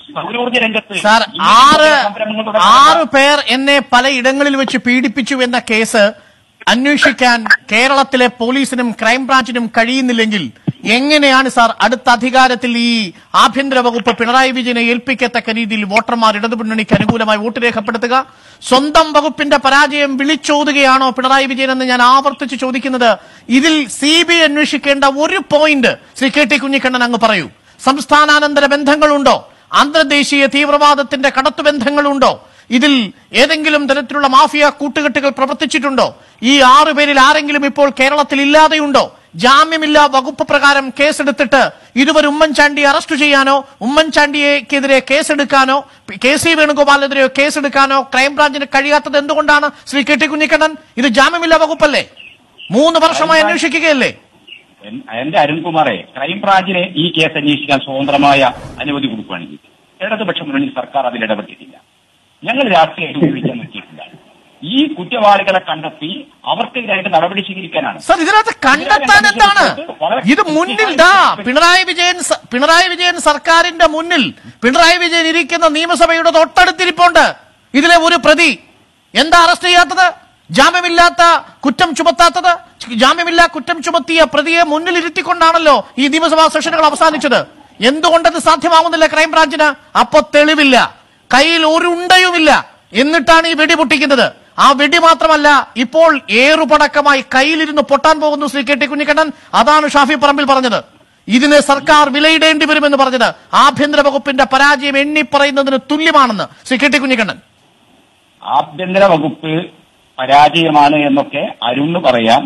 സൗരോർജ്ജ രംഗത്ത് സാർ ഈ ആറ് സംരംഭങ്ങൾ തുടങ്ങുന്ന- ആറ് പേർ എന്നെ പലയിടങ്ങളിൽ വെച്ച് പീഡിപ്പിച്ചു എന്ന കേസ് അന്വേഷിക്കാൻ കേരളത്തിലെ പോലീസിനും ക്രൈംബ്രാഞ്ചിനും കഴിയുന്നില്ലെങ്കിൽ എങ്ങനെയാണ് സാർ അടുത്ത അധികാരത്തിൽ ഈ ആഭ്യന്തര വകുപ്പ് പിണറായി വിജയനെ ഏൽപ്പിക്കത്തക്ക രീതിയിൽ വോട്ടർമാർ ഇടതുമുന്നണിക്ക് അനുകൂലമായി വോട്ട് രേഖപ്പെടുത്തുക സ്വന്തം വകുപ്പിന്റെ പരാജയം വിളിച്ചോതുകയാണോ പിണറായി വിജയൻ എന്ന് ഞാൻ ആവർത്തിച്ച് ചോദിക്കുന്നത് ഇതിൽ സി ബി ഐ അന്വേഷിക്കേണ്ട ഒരു point Shri K T Kunhikannan അങ്ങ് പറയൂ സംസ്ഥാനാനന്തര ബന്ധങ്ങളുണ്ടോ അന്തർദേശീയ തീവ്രവാദത്തിന്റെ കടത്തുബന്ധങ്ങളുണ്ടോ ഇതിൽ ഏതെങ്കിലും തരത്തിലുള്ള മാഫിയ കൂട്ടുകെട്ടുകൾ പ്രവർത്തിച്ചിട്ടുണ്ടോ ഈ ആറു പേരിൽ ആരെങ്കിലും ഇപ്പോൾ കേരളത്തിൽ ഇല്ലാതെയുണ്ടോ ജാമ്യമില്ലാ വകുപ്പ് പ്രകാരം കേസെടുത്തിട്ട് ഇതുവരെ ഉമ്മൻചാണ്ടിയെ അറസ്റ്റ് ചെയ്യാനോ ഉമ്മൻചാണ്ടിയെക്കെതിരെ കേസെടുക്കാനോ കെ സി വേണുഗോപാലിനെതിരെ കേസെടുക്കാനോ ക്രൈംബ്രാഞ്ചിന് കഴിയാത്തത് എന്തുകൊണ്ടാണ് ശ്രീ കെ ടി കുഞ്ഞിക്കണ്ണൻ ഇത് ജാമ്യമില്ലാ വകുപ്പല്ലേ മൂന്ന് വർഷമായി അന്വേഷിക്കുകയല്ലേ എൻ- എന്റെ അരുൺകുമാറെ ക്രൈംബ്രാഞ്ചിന് ഈ കേസ് അന്വേഷിക്കാൻ സ്വതന്ത്രമായ അനുമതി കൊടുക്കുകയാണെങ്കിൽ ഇടതുപക്ഷ മുന്നണി സർക്കാർ അതിൽ ഇടപെട്ടിട്ടില്ല ഞങ്ങൾ രാഷ്ട്രീയം ഉപയോഗിക്കാൻ നോക്കിയിട്ടില്ല ഈ കുറ്റവാളികളെ കണ്ടെത്തി അവർക്കെതിരായിട്ട് നടപടി സ്വീകരിക്കാനാണ് സർ ഇതിനകത്ത് കണ്ടെത്താൻ എന്താണ് ഇത് മുന്നിൽ ദാ പിണറായി വിജയൻ സ- പിണറായി വിജയൻ സർക്കാരിന്റെ മുന്നിൽ പിണറായി വിജയൻ ഇരിക്കുന്ന നിയമസഭയുടെ തൊട്ടടുത്തിരിപ്പുണ്ട് ഇതിലെ ഒരു പ്രതി എന്താ അറസ്റ്റ് ചെയ്യാത്തത് ജാമ്യമില്ലാത്ത കുറ്റം ചുമത്താത്തത് ജാമ്യമില്ലാ കുറ്റം ചുമത്തിയ പ്രതിയെ മുന്നിൽ ഇരുത്തിക്കൊണ്ടാണല്ലോ ഈ നിയമസഭാ സെഷനുകൾ അവസാനിച്ചത് എന്തുകൊണ്ടത് സാധ്യമാവുന്നില്ല ക്രൈംബ്രാഞ്ചിന് അപ്പൊ തെളിവില്ല കയ്യിൽ ഒരു ഉണ്ടയുമില്ല എന്നിട്ടാണ് ഈ വെടി പൊട്ടിക്കുന്നത് ആ വെടി മാത്രമല്ല ഇപ്പോൾ ഏറുപടക്കമായി കയ്യിലിരുന്ന് പൊട്ടാൻ പോകുന്നു ശ്രീ കെ ടി കുഞ്ഞിക്കണ്ണൻ അതാണ് ഷാഫി പറമ്പിൽ പറഞ്ഞത് ഇതിന് സർക്കാർ വിലയിടേണ്ടി വരുമെന്ന് പറഞ്ഞത് ആഭ്യന്തര വകുപ്പിന്റെ പരാജയം എണ്ണി പറയുന്നതിന് തുല്യമാണെന്ന് ശ്രീ കെ ടി കുഞ്ഞിക്കണ്ണൻ ആഭ്യന്തര വകുപ്പ് പരാജയമാണ് എന്നൊക്കെ അരുണ് പറയാം